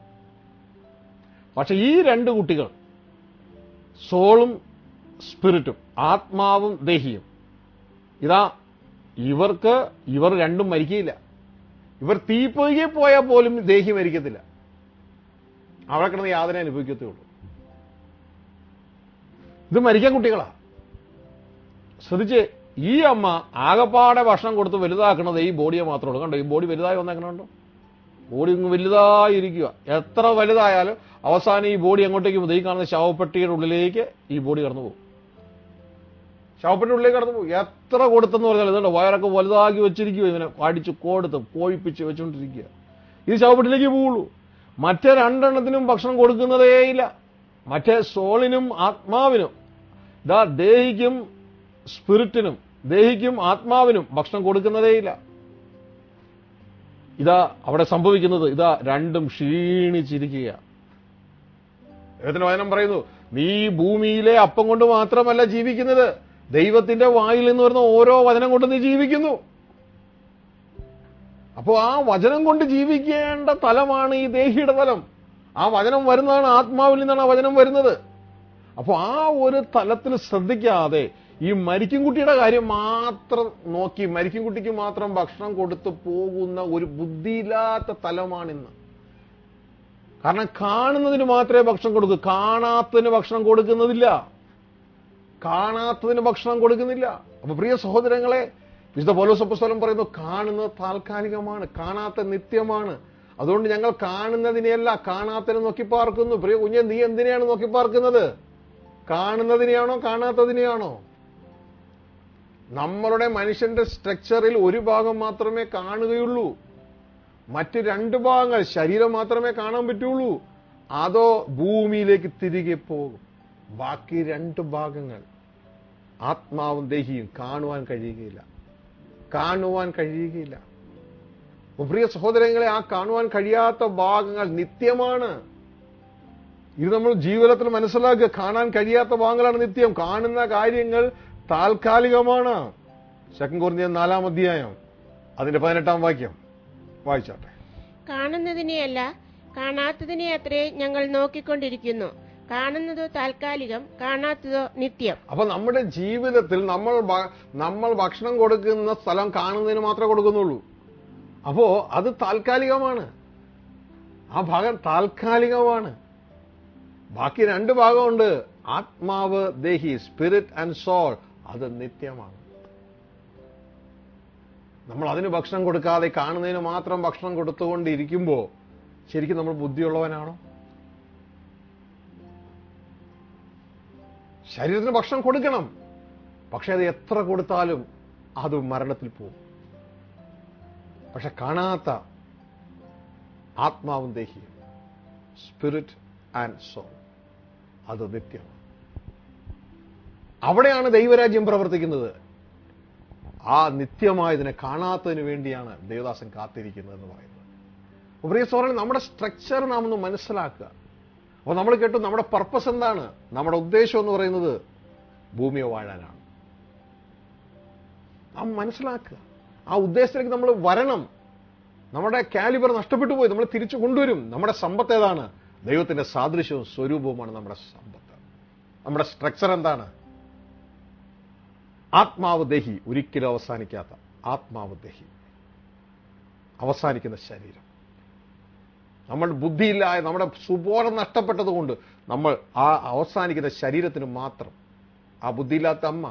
പക്ഷെ ഈ രണ്ട് കുട്ടികൾ സോളും സ്പിരിറ്റും ആത്മാവും ദേഹിയും ഇതാ ഇവർക്ക് ഇവർ രണ്ടും മരിക്കയില്ല ഇവർ തീപ്പൊയ്കെ പോയാൽ പോലും ദേഹി മരിക്കത്തില്ല അവിടെ കിടന്ന് യാതന അനുഭവിക്കത്തേ ഉള്ളൂ ഇത് മരിക്കാൻ കുട്ടികളാ ശ്രദ്ധിച്ച് ഈ അമ്മ ആകപ്പാടെ ഭക്ഷണം കൊടുത്ത് വലുതാക്കുന്നത് ഈ ബോഡിയെ മാത്രമേ ഉള്ളൂ കണ്ടോ ഈ ബോഡി വലുതായി വന്നേക്കണുണ്ടോ ബോഡി ഇങ്ങ് വലുതായിരിക്കുക എത്ര വലുതായാലും അവസാനം ഈ ബോഡി എങ്ങോട്ടേക്ക് പോകും ഈ കാണുന്ന ശവപ്പെട്ടിയുടെ ഉള്ളിലേക്ക് ഈ ബോഡി കടന്നു പോകും ശവപ്പെട്ടിയുടെ ഉള്ളിലേക്ക് കടന്നു പോകും എത്ര കൊടുത്തെന്ന് പറഞ്ഞാൽ ഇതുണ്ട് വയറൊക്കെ വലുതാക്കി വെച്ചിരിക്കുക ഇവനെ അടിച്ച് കൊടുത്ത് കോഴിപ്പിച്ച് വെച്ചുകൊണ്ടിരിക്കുക ഇത് ശവപ്പെട്ടിലേക്ക് പോവുള്ളൂ മറ്റേ രണ്ടെണ്ണത്തിനും ഭക്ഷണം കൊടുക്കുന്നതേയില്ല മറ്റേ സോളിനും ആത്മാവിനും ഇതാ ദേഹിക്കും സ്പിരിറ്റിനും ദേഹിക്കും ആത്മാവിനും ഭക്ഷണം കൊടുക്കുന്നതേയില്ല ഇതാ അവിടെ സംഭവിക്കുന്നത് ഇതാ രണ്ടും ക്ഷീണിച്ചിരിക്കുക ദൈവത്തിന്റെ വചനം പറയുന്നു നീ ഭൂമിയിലെ അപ്പം കൊണ്ട് മാത്രമല്ല ജീവിക്കുന്നത് ദൈവത്തിന്റെ വായിൽ നിന്ന് വരുന്ന ഓരോ വചനം കൊണ്ട് നീ ജീവിക്കുന്നു അപ്പോ ആ വചനം കൊണ്ട് ജീവിക്കേണ്ട തലമാണ് ഈ ദേഹിയുടെ തലം ആ വചനം വരുന്നതാണ് ആത്മാവിൽ നിന്നാണ് ആ വചനം വരുന്നത് അപ്പോ ആ ഒരു തലത്തിൽ ശ്രദ്ധിക്കാതെ ഈ മരിക്കും കുട്ടിയുടെ കാര്യം മാത്രം നോക്കി മരിക്കും കുട്ടിക്ക് മാത്രം ഭക്ഷണം കൊടുത്തു പോകുന്ന ഒരു ബുദ്ധിയില്ലാത്ത തലമാണിന്ന് കാരണം കാണുന്നതിന് മാത്രമേ ഭക്ഷണം കൊടുക്കൂ കാണാത്തതിന് ഭക്ഷണം കൊടുക്കുന്നതില്ല കാണാത്തതിന് ഭക്ഷണം കൊടുക്കുന്നില്ല അപ്പൊ പ്രിയ സഹോദരങ്ങളെ വിശുദ്ധ പോലോസപ്പസ്വലം പറയുന്നു കാണുന്നത് താൽക്കാലികമാണ് കാണാത്ത നിത്യമാണ് അതുകൊണ്ട് ഞങ്ങൾ കാണുന്നതിനെയല്ല കാണാത്തതിനെ നോക്കി പാർക്കുന്നു പ്രിയ കുഞ്ഞെ നീ എന്തിനെയാണ് നോക്കി പാർക്കുന്നത് കാണുന്നതിനെയാണോ കാണാത്തതിനെയാണോ നമ്മളുടെ മനുഷ്യന്റെ സ്ട്രക്ചറിൽ ഒരു ഭാഗം മാത്രമേ കാണുകയുള്ളൂ മറ്റ് രണ്ട് ഭാഗങ്ങൾ ശരീരം മാത്രമേ കാണാൻ പറ്റുള്ളൂ അതോ ഭൂമിയിലേക്ക് തിരികെ പോകും ബാക്കി രണ്ട് ഭാഗങ്ങൾ ആത്മാവും ദേഹിയും കാണുവാൻ കഴിയുകയില്ല കാണുവാൻ കഴിയുകയില്ല അപ്പൊ പ്രിയ സഹോദരങ്ങളെ ആ കാണുവാൻ കഴിയാത്ത ഭാഗങ്ങൾ നിത്യമാണ് ഇത് നമ്മൾ ജീവിതത്തിൽ മനസ്സിലാക്കുക കാണാൻ കഴിയാത്ത ഭാഗങ്ങളാണ് നിത്യം കാണുന്ന കാര്യങ്ങൾ താൽക്കാലികമാണ് ശക്കം കുറഞ്ഞ നാലാം അധ്യായം അതിന്റെ പതിനെട്ടാം വാക്യം വായിച്ചാട്ടെ കാണുന്നതിനെയല്ല കാണാത്തതിനെ അത്രേ ഞങ്ങൾ നോക്കിക്കൊണ്ടിരിക്കുന്നു കാണുന്നതോ താൽക്കാലികം കാണാത്തതോ നിത്യം അപ്പൊ നമ്മുടെ ജീവിതത്തിൽ നമ്മൾ ഭ- നമ്മൾ ഭക്ഷണം കൊടുക്കുന്ന സ്ഥലം കാണുന്നതിന് മാത്രമേ കൊടുക്കുന്നുള്ളൂ അപ്പോ അത് താൽക്കാലികമാണ് ആ ഭാഗം താൽക്കാലികമാണ് ബാക്കി രണ്ട് ഭാഗമുണ്ട് ആത്മാവ് ദേഹി സ്പിരിറ്റ് ആൻഡ് സോൾ അത് നിത്യമാണ് നമ്മൾ അതിന് ഭക്ഷണം കൊടുക്കാതെ കാണുന്നതിന് മാത്രം ഭക്ഷണം കൊടുത്തുകൊണ്ടിരിക്കുമ്പോ ശരിക്കും നമ്മൾ ബുദ്ധിയുള്ളവനാണോ ശരീരത്തിന് ഭക്ഷണം കൊടുക്കണം പക്ഷെ അത് എത്ര കൊടുത്താലും അത് മരണത്തിൽ പോകും പക്ഷെ കാണാത്ത ആത്മാവും ദേഹിയും സ്പിരിറ്റ് ആൻഡ് സോൾ അത് നിത്യമാണ് അവിടെയാണ് ദൈവരാജ്യം പ്രവർത്തിക്കുന്നത് ആ നിത്യമായതിനെ കാണാത്തതിന് വേണ്ടിയാണ് ദേവദാസൻ കാത്തിരിക്കുന്നത് എന്ന് പറയുന്നത് അപ്പൊ പ്രിയ സോറൻ നമ്മുടെ സ്ട്രക്ചർ നാം ഒന്ന് മനസ്സിലാക്കുക അപ്പൊ നമ്മൾ കേട്ടു നമ്മുടെ പർപ്പസ് എന്താണ് നമ്മുടെ ഉദ്ദേശം എന്ന് പറയുന്നത് ഭൂമിയെ വാഴാനാണ് നാം മനസ്സിലാക്കുക ആ ഉദ്ദേശത്തിലേക്ക് നമ്മൾ വരണം നമ്മുടെ കാലിബർ നഷ്ടപ്പെട്ടു പോയി നമ്മൾ തിരിച്ചു കൊണ്ടുവരും നമ്മുടെ സമ്പത്ത് ഏതാണ് ദൈവത്തിന്റെ സാദൃശ്യവും സ്വരൂപവുമാണ് നമ്മുടെ സമ്പത്ത് നമ്മുടെ സ്ട്രക്ചർ എന്താണ് ആത്മാവ് ദഹി ഒരിക്കലും അവസാനിക്കാത്ത ആത്മാവ് ദഹി അവസാനിക്കുന്ന ശരീരം നമ്മൾ ബുദ്ധിയില്ലായ നമ്മുടെ സുബോധം നഷ്ടപ്പെട്ടതുകൊണ്ട് നമ്മൾ ആ അവസാനിക്കുന്ന ശരീരത്തിന് മാത്രം ആ ബുദ്ധിയില്ലാത്ത അമ്മ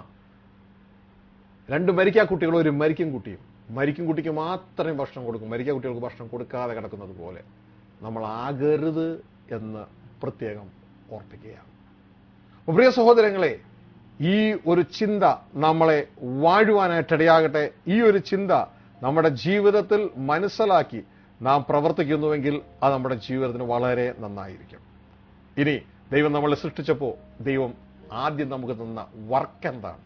രണ്ട് മരിക്കാ കുട്ടികളും ഒരു മരിക്കും കുട്ടിയും മരിക്കും കുട്ടിക്ക് മാത്രമേ ഭക്ഷണം കൊടുക്കും മരിക്കാ കുട്ടികൾക്ക് ഭക്ഷണം കൊടുക്കാതെ കിടക്കുന്നത് പോലെ നമ്മൾ ആകരുത് എന്ന് പ്രത്യേകം ഓർപ്പിക്കുകയാണ് അപ്പോൾ പ്രിയ സഹോദരങ്ങളെ ഈ ഒരു ചിന്ത നമ്മളെ വാഴുവാനായിട്ടിടയാകട്ടെ ഈ ഒരു ചിന്ത നമ്മുടെ ജീവിതത്തിൽ മനസ്സിലാക്കി നാം പ്രവർത്തിക്കുന്നുവെങ്കിൽ അത് നമ്മുടെ ജീവിതത്തിന് വളരെ നന്നായിരിക്കും ഇനി ദൈവം നമ്മളെ സൃഷ്ടിച്ചപ്പോൾ ദൈവം ആദ്യം നമുക്ക് തന്ന വർക്ക് എന്താണ്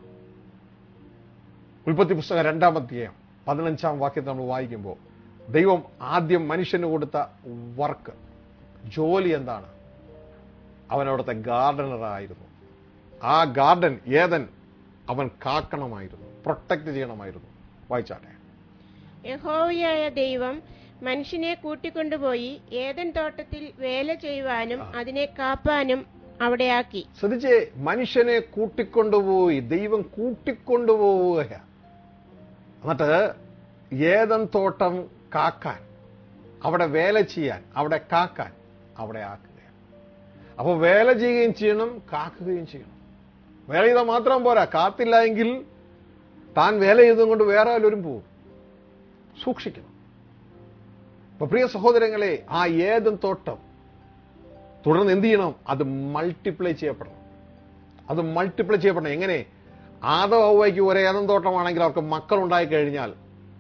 ഉൽപ്പത്തി പുസ്തകം രണ്ടാം അധ്യായം പതിനഞ്ചാം വാക്യത്തിൽ നമ്മൾ വായിക്കുമ്പോൾ ദൈവം ആദ്യം മനുഷ്യന് കൊടുത്ത വർക്ക് ജോലി എന്താണ് അവൻ അവിടുത്തെ ഗാർഡനറായിരുന്നു ആ ഗാർഡൻ ഏതൻ അവൻ കാക്കണമായിരുന്നു പ്രൊട്ടക്ട് ചെയ്യണമായിരുന്നു വായിച്ചാട്ടെ യഹോവയായ ദൈവം മനുഷ്യനെ കൂട്ടിക്കൊണ്ടുപോയി ഏതൻ തോട്ടത്തിൽ വേല ചെയ്യുവാനും അതിനെ കാപ്പാനും അവിടെയാക്കി ശ്രദ്ധിച്ചേ മനുഷ്യനെ കൂട്ടിക്കൊണ്ടുപോയി ദൈവം കൂട്ടിക്കൊണ്ടുപോവുക എന്നിട്ട് ഏതൻ തോട്ടം കാക്കാൻ അവിടെ വേല ചെയ്യാൻ അവിടെ കാക്കാൻ അവിടെ ആക്കുകയാണ് അപ്പോൾ വേല ചെയ്യുകയും ചെയ്യണം കാക്കുകയും ചെയ്യണം വേല ചെയ്താൽ മാത്രം പോരാ കാത്തില്ല എങ്കിൽ താൻ വേല ചെയ്തും കൊണ്ട് വേറെ ആരും പോകും സൂക്ഷിക്കണം അപ്പൊ പ്രിയ സഹോദരങ്ങളെ ആ ഏതൻ തോട്ടം തുടർന്ന് എന്ത് ചെയ്യണം അത് മൾട്ടിപ്ലൈ ചെയ്യപ്പെടണം അത് മൾട്ടിപ്ലൈ ചെയ്യപ്പെടണം എങ്ങനെ ആദം ഔവയ്ക്ക് ഒരേ ഏതൻ തോട്ടമാണെങ്കിൽ അവർക്ക് മക്കൾ ഉണ്ടായി കഴിഞ്ഞാൽ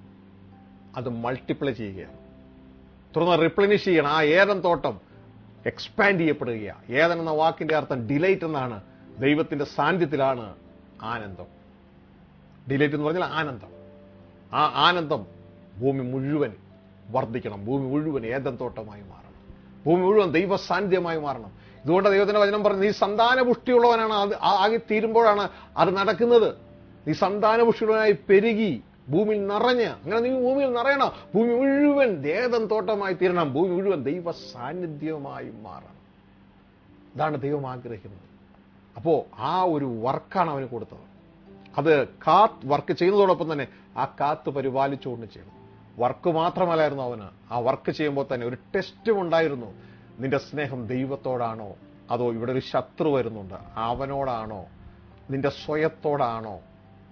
അത് മൾട്ടിപ്ലൈ ചെയ്യുകയാണ് തുടർന്ന് റിപ്ലനിഷ് ചെയ്യണം ആ ഏതൻ തോട്ടം എക്സ്പാൻഡ് ചെയ്യപ്പെടുകയാണ് ഏതൻ എന്ന വാക്കിന്റെ അർത്ഥം ഡിലൈറ്റ് എന്നാണ് ദൈവത്തിന്റെ സാന്നിധ്യത്തിലാണ് ആനന്ദം ഡിലൈറ്റ് എന്ന് പറഞ്ഞാൽ ആനന്ദം ആ ആനന്ദം ഭൂമി മുഴുവൻ വർദ്ധിക്കണം ഭൂമി മുഴുവൻ ഏതൻ തോട്ടമായി മാറണം ഭൂമി മുഴുവൻ ദൈവ സാന്നിധ്യമായി മാറണം ഇതുകൊണ്ട് ദൈവത്തിന്റെ വചനം പറഞ്ഞു നീ സന്താന പുഷ്ടിയുള്ളവനാണ് അത് ആ- ആകെ തീരുമ്പോഴാണ് അത് നടക്കുന്നത് നീ സന്താന പുഷ്ടിയുള്ളവനായി പെരുകി ഭൂമിയിൽ നിറഞ്ഞ് അങ്ങനെ നീ ഭൂമിയിൽ നിറയണം ഭൂമി മുഴുവൻ ഏതൻ തോട്ടമായി തീരണം ഭൂമി മുഴുവൻ ദൈവ സാന്നിധ്യമായി മാറണം ഇതാണ് ദൈവം ആഗ്രഹിക്കുന്നത് അപ്പോ ആ ഒരു വർക്കാണ് അവന് കൊടുത്തത് അത് കാത്ത് വർക്ക് ചെയ്യുന്നതോടൊപ്പം തന്നെ ആ കാത്ത് പരിപാലിച്ചുകൊണ്ട് ചെയ്യണം വർക്ക് മാത്രമല്ലായിരുന്നു അവന് ആ വർക്ക് ചെയ്യുമ്പോൾ തന്നെ ഒരു ടെസ്റ്റും ഉണ്ടായിരുന്നു നിന്റെ സ്നേഹം ദൈവത്തോടാണോ അതോ ഇവിടെ ഒരു ശത്രു വരുന്നുണ്ട് അവനോടാണോ നിന്റെ സ്വയത്തോടാണോ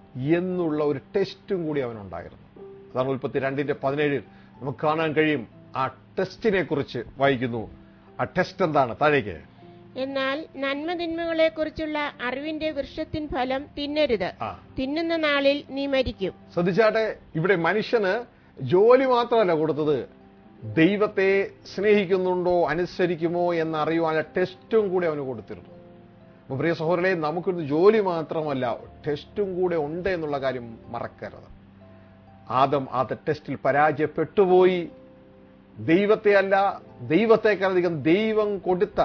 എന്നുള്ള ഒരു ടെസ്റ്റും കൂടി അവനുണ്ടായിരുന്നു അതാണ് ഉൽപ്പത്തി രണ്ടിന്റെ പതിനേഴിൽ നമുക്ക് കാണാൻ കഴിയും ആ ടെസ്റ്റിനെ കുറിച്ച് വായിക്കുന്നു ആ ടെസ്റ്റ് എന്താണ് താഴേക്ക് എന്നാൽ നന്മതിന്മകളെ കുറിച്ചുള്ള അറിവിന്റെ വൃക്ഷത്തിൻ ഫലം തിന്നരുത് ആ തിന്നുന്ന നാളിൽ നീ മരിക്കും ശ്രദ്ധിച്ചാട്ടെ ഇവിടെ മനുഷ്യന് ജോലി മാത്രമല്ല കൊടുത്തത് ദൈവത്തെ സ്നേഹിക്കുന്നുണ്ടോ അനുസരിക്കുമോ എന്നറിയുവാനുള്ള ടെസ്റ്റും കൂടി അവന് കൊടുത്തിരുന്നു അപ്പൊ പ്രിയ സഹോദരനെ നമുക്കൊരു ജോലി മാത്രമല്ല ടെസ്റ്റും കൂടെ ഉണ്ട് എന്നുള്ള കാര്യം മറക്കരുത് ആദം ആ ടെസ്റ്റിൽ പരാജയപ്പെട്ടുപോയി ദൈവത്തെ അല്ല ദൈവത്തെക്കാളധികം ദൈവം കൊടുത്ത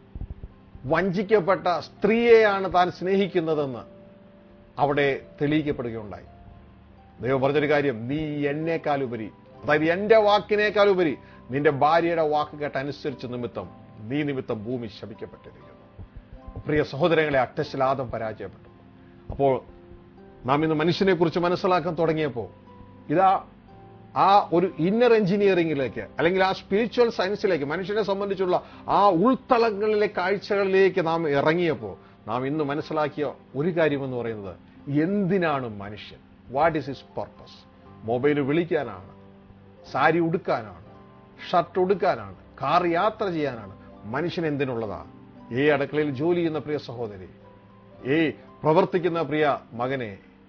വഞ്ചിക്കപ്പെട്ട സ്ത്രീയെയാണ് താൻ സ്നേഹിക്കുന്നതെന്ന് അവിടെ തെളിയിക്കപ്പെടുകയുണ്ടായി ദൈവം പറഞ്ഞൊരു കാര്യം നീ എന്നേക്കാളുപരി അതായത് എന്റെ വാക്കിനേക്കാളുപരി നിന്റെ ഭാര്യയുടെ വാക്ക് കേട്ട് അനുസരിച്ച് നിമിത്തം നീ നിമിത്തം ഭൂമി ശപിക്കപ്പെട്ടിരിക്കുന്നു പ്രിയ സഹോദരങ്ങളെ അട്ടശലാദം പരാജയപ്പെട്ടു അപ്പോൾ നാം ഇന്ന് മനുഷ്യനെ കുറിച്ച് മനസ്സിലാക്കാൻ തുടങ്ങിയപ്പോൾ ഇതാ ആ ഒരു ഇന്നർ എഞ്ചിനീയറിംഗിലേക്ക് അല്ലെങ്കിൽ ആ സ്പിരിച്വൽ സയൻസിലേക്ക് മനുഷ്യനെ സംബന്ധിച്ചുള്ള ആ ഉൾത്തളങ്ങളിലെ കാഴ്ചകളിലേക്ക് നാം ഇറങ്ങിയപ്പോൾ നാം ഇന്ന് മനസ്സിലാക്കിയ ഒരു കാര്യമെന്ന് പറയുന്നത് എന്തിനാണ് മനുഷ്യൻ what is his purpose mobile വിളിക്കാനാണ് സാരി ഉടുക്കാനാണ് ഷർട്ട് ഉടുക്കാനാണ് കാർ യാത്ര ചെയ്യാനാണ് മനുഷ്യൻ എന്തിനുള്ളതാണ് ഏ അടുക്കളയിൽ ജോലി ചെയ്യുന്ന പ്രിയ സഹോദരി ഏ പ്രവർത്തിക്കുന്ന പ്രിയ മകനെ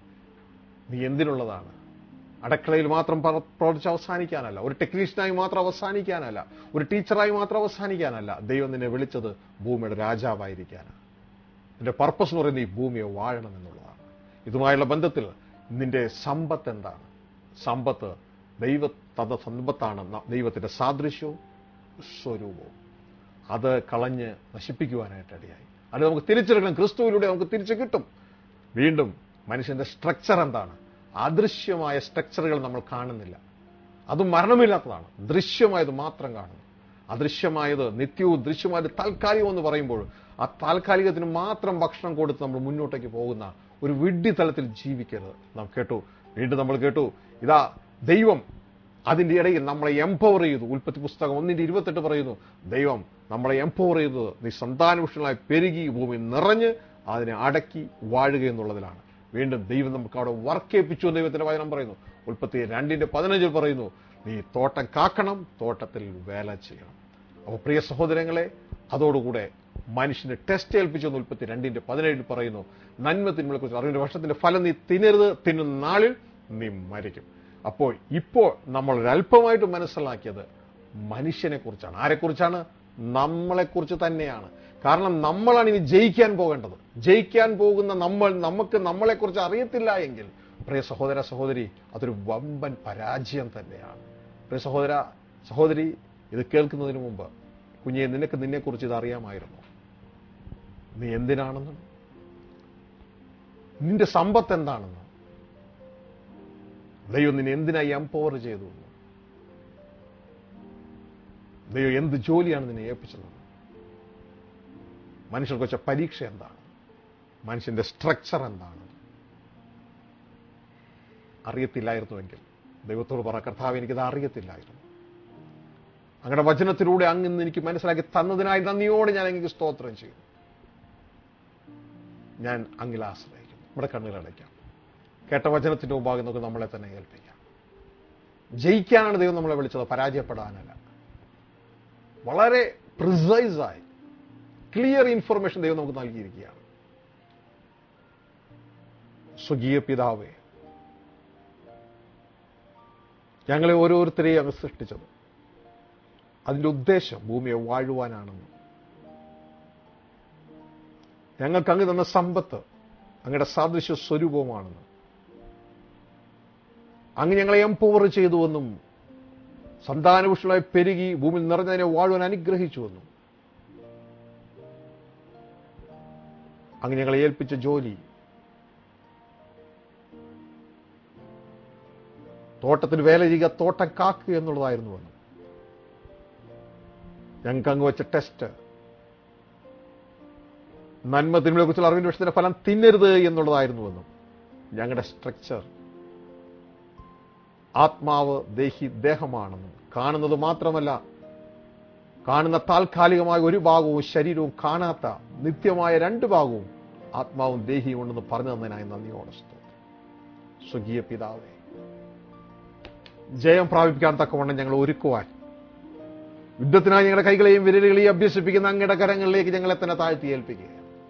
നീ എന്തിനുള്ളതാണ് അടുക്കളയിൽ മാത്രം പ്ര- പ്രവർത്തിച്ച് അവസാനിക്കാനല്ല ഒരു ടെക്നീഷ്യനായി മാത്രം അവസാനിക്കാനല്ല ഒരു ടീച്ചറായി മാത്രം അവസാനിക്കാനല്ല ദൈവം നിന്നെ വിളിച്ചത് ഭൂമിയുടെ രാജാവായിരിക്കാനാണ് നിന്റെ പർപ്പസ് എന്ന് പറയുന്നത് ഈ ഭൂമിയെ വാഴണം എന്നുള്ളതാണ് ഇതുമായുള്ള ബന്ധത്തിൽ നിന്റെ സമ്പത്ത് എന്താണ് സമ്പത്ത് ദൈവ തന്ന സമ്പത്താണ് ന- ദൈവത്തിന്റെ സാദൃശ്യവും സ്വരൂപവും അത് കളഞ്ഞ് നശിപ്പിക്കുവാനായിട്ട് ഇടയായി അത് നമുക്ക് തിരിച്ചെടുക്കണം ക്രിസ്തുവിലൂടെ നമുക്ക് തിരിച്ചു കിട്ടും വീണ്ടും മനുഷ്യന്റെ സ്ട്രക്ചർ എന്താണ് അദൃശ്യമായ സ്ട്രക്ചറുകൾ നമ്മൾ കാണുന്നില്ല അത് മരണമില്ലാത്തതാണ് ദൃശ്യമായത് മാത്രം കാണുന്നു അദൃശ്യമായത് നിത്യവും ദൃശ്യമായത് താൽക്കാലികം എന്ന് പറയുമ്പോൾ ആ താൽക്കാലികത്തിന് മാത്രം ഭക്ഷണം കൊടുത്ത് നമ്മൾ മുന്നോട്ടേക്ക് പോകുന്ന ഒരു വിഡ്ഢി തലത്തിൽ ജീവിക്കരുത് നാം കേട്ടു വീണ്ടും നമ്മൾ കേട്ടു ഇതാ ദൈവം അതിന്റെ ഇടയിൽ നമ്മളെ എംപവർ ചെയ്തു ഉൽപ്പത്തി പുസ്തകം ഒന്നിന്റെ ഇരുപത്തെട്ട് പറയുന്നു ദൈവം നമ്മളെ എംപവർ ചെയ്തത് നീ സന്താനപുഷ്ടങ്ങളായി പെരുകി ഭൂമി നിറഞ്ഞ് അതിനെ അടക്കി വാഴുക എന്നുള്ളതിലാണ് വീണ്ടും ദൈവം നമുക്ക് അവിടെ വർക്ക് ഏൽപ്പിച്ചു എന്ന് ദൈവത്തിന്റെ വചനം പറയുന്നു ഉൽപ്പത്തി രണ്ടിന്റെ പതിനഞ്ചിൽ പറയുന്നു നീ തോട്ടം കാക്കണം തോട്ടത്തിൽ വേല ചെയ്യണം അപ്പോൾ പ്രിയ സഹോദരങ്ങളെ അതോടുകൂടെ മനുഷ്യന് ടെസ്റ്റ് ഏൽപ്പിച്ചു എന്ന് ഉൽപ്പത്തി രണ്ടിന്റെ പതിനേഴിൽ പറയുന്നു നന്മ തിന്മകളെ കുറിച്ച് അറിവിന്റെ വർഷത്തിന്റെ ഫലം നീ തിന്നരുത് തിന്നുന്ന നാളിൽ നീ മരിക്കും അപ്പോൾ ഇപ്പോൾ നമ്മൾ ഒരല്പമായിട്ട് മനസ്സിലാക്കിയത് മനുഷ്യനെ കുറിച്ചാണ് ആരെക്കുറിച്ചാണ് നമ്മളെക്കുറിച്ച് തന്നെയാണ് കാരണം നമ്മളാണ് ഇനി ജയിക്കാൻ പോകേണ്ടത് ജയിക്കാൻ പോകുന്ന നമ്മൾ നമുക്ക് നമ്മളെക്കുറിച്ച് അറിയത്തില്ല എങ്കിൽ പ്രിയ സഹോദര സഹോദരി അതൊരു വമ്പൻ പരാജയം തന്നെയാണ് പ്രിയ സഹോദര സഹോദരി ഇത് കേൾക്കുന്നതിന് മുമ്പ് കുഞ്ഞെ നിനക്ക് നിന്നെക്കുറിച്ച് ഇത് അറിയാമായിരുന്നു നീ എന്തിനാണെന്നും നിന്റെ സമ്പത്ത് എന്താണെന്നും ദൈവം നിന്നെ എന്തിനായി എംപവർ ചെയ്തു എന്നും ദൈവം എന്ത് ജോലിയാണ് നിന്നെ ഏൽപ്പിച്ചത് മനുഷ്യർക്ക് വെച്ച പരീക്ഷ എന്താണ് മനുഷ്യന്റെ സ്ട്രക്ചർ എന്താണ് അറിയത്തില്ലായിരുന്നുവെങ്കിൽ ദൈവത്തോട് പറ കർത്താവ് എനിക്കത് അറിയത്തില്ലായിരുന്നു അങ്ങയുടെ വചനത്തിലൂടെ അങ്ങ് ഇന്ന് എനിക്ക് മനസ്സിലാക്കി തന്നതിനായി നന്ദിയോടെ ഞാൻ അങ്ങേക്ക് സ്തോത്രം ചെയ്യുന്നു ഞാൻ അങ്ങിൽ ആശ്രയിക്കുന്നു നമ്മുടെ കണ്ണുകളടയ്ക്കാം കേട്ട വചനത്തിന്റെ മുമ്പാകെ നമുക്ക് നമ്മളെ തന്നെ ഏൽപ്പിക്കാം ജയിക്കാനാണ് ദൈവം നമ്മളെ വിളിച്ചത് പരാജയപ്പെടാനല്ല വളരെ പ്രിസൈസായി ക്ലിയർ ഇൻഫർമേഷൻ ദൈവം നമുക്ക് നൽകിയിരിക്കുകയാണ് സ്വകീയ പിതാവേ ഞങ്ങളെ ഓരോരുത്തരെയും അങ്ങ് സൃഷ്ടിച്ചത് അതിന്റെ ഉദ്ദേശം ഭൂമിയെ വാഴുവാനാണെന്ന് ഞങ്ങൾക്ക് അങ്ങ് തന്ന സമ്പത്ത് അങ്ങയുടെ സാദൃശ്യ സ്വരൂപവുമാണെന്ന് അങ്ങ് ഞങ്ങളെ എംപവർ ചെയ്തുവെന്നും സന്താനപുഷ്ടമായി പെരുകി ഭൂമിയിൽ നിറഞ്ഞതിനെ വാഴുവാൻ അനുഗ്രഹിച്ചുവെന്നും അങ്ങ് ഞങ്ങളെ ഏൽപ്പിച്ച ജോലി തോട്ടത്തിൽ വേല ചെയ്യുക തോട്ടം കാക്കുക എന്നുള്ളതായിരുന്നുവെന്നും ഞങ്ങൾക്ക് അങ്ങ് വെച്ച ടെസ്റ്റ് നന്മ തിന്മയെ കുറിച്ചുള്ള അറിവിന്റെ വിഷയത്തിന്റെ ഫലം തിന്നരുത് എന്നുള്ളതായിരുന്നുവെന്നും ഞങ്ങളുടെ സ്ട്രക്ചർ ആത്മാവ് ദേഹി ദേഹമാണെന്നും കാണുന്നത് മാത്രമല്ല കാണുന്ന താൽക്കാലികമായ ഒരു ഭാഗവും ശരീരവും കാണാത്ത നിത്യമായ രണ്ട് ഭാഗവും ആത്മാവും ദേഹിയും ഉണ്ടെന്ന് പറഞ്ഞു തന്നതിനായി നന്ദിയോടെ സ്തോത്രം സ്വകീയ പിതാവേ ജയം പ്രാപിക്കാൻ തക്കവണ്ണം ഞങ്ങൾ ഒരുക്കുവാൻ യുദ്ധത്തിനായി ഞങ്ങളുടെ കൈകളെയും വിരലുകളെയും അഭ്യസിപ്പിക്കുന്ന അങ്ങയുടെ കരങ്ങളിലേക്ക് ഞങ്ങളെ തന്നെ താഴ്ത്തി ഏൽപ്പിക്കുക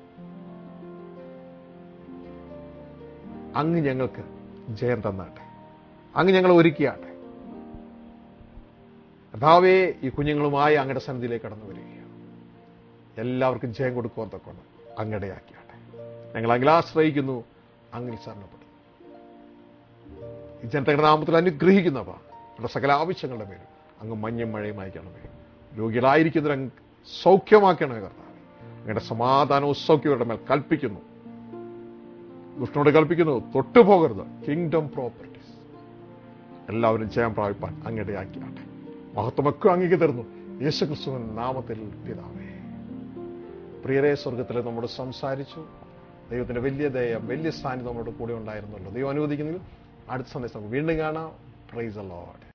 അങ്ങ് ഞങ്ങൾക്ക് ജയം തന്നാട്ടെ അങ്ങ് ഞങ്ങളെ ഒരുക്കിയാട്ടെ കർത്താവേ ഈ കുഞ്ഞുങ്ങളുമായി അങ്ങയുടെ സന്നിധിയിലേക്ക് കടന്നു വരികയാണ് എല്ലാവർക്കും ജയം കൊടുക്കുവാൻ തൊക്കൊണ്ട് അങ്ങടെയാക്കിയാട്ടെ ഞങ്ങൾ അങ്ങിൽ ആശ്രയിക്കുന്നു അങ്ങിൽ ശരണപ്പെടുന്നു ഈ ജനതയുടെ നാമത്തിൽ അനുഗ്രഹിക്കുന്നവ നമ്മുടെ സകല ആവശ്യങ്ങളുടെ പേരും അങ്ങ് മഞ്ഞും മഴയും അയക്കണമേ രോഗികളായിരിക്കുന്നവർ അങ്ങ് സൗഖ്യമാക്കണമേ കർത്താവേ അങ്ങയുടെ സമാധാനവും സൗഖ്യവരുടെ മേൽ കൽപ്പിക്കുന്നു ദുഷ്ടനോട് കൽപ്പിക്കുന്നു തൊട്ടുപോകരുത് കിങ്ഡം പ്രോപ്പർട്ടീസ് എല്ലാവരും ചെയ്യാൻ പ്രാപിപ്പാൻ അങ്ങടെയാക്കിയാട്ടെ മഹത്വമൊക്കെ അങ്ങേക്ക് തരുന്നു യേശുക്രിസ്തുവിൻ നാമത്തിൽ പിതാവേ പ്രിയരെ സ്വർഗത്തിൽ നമ്മോട് സംസാരിച്ചു ദൈവത്തിന്റെ വലിയ ദയ വലിയ സാന്നിധ്യം നമ്മുടെ കൂടെ ഉണ്ടായിരുന്നല്ലോ ദൈവം അനുവദിക്കുന്നെങ്കിൽ അടുത്ത സന്ദേശം നമുക്ക് വീണ്ടും കാണാം പ്രൈസ് ലോഡ്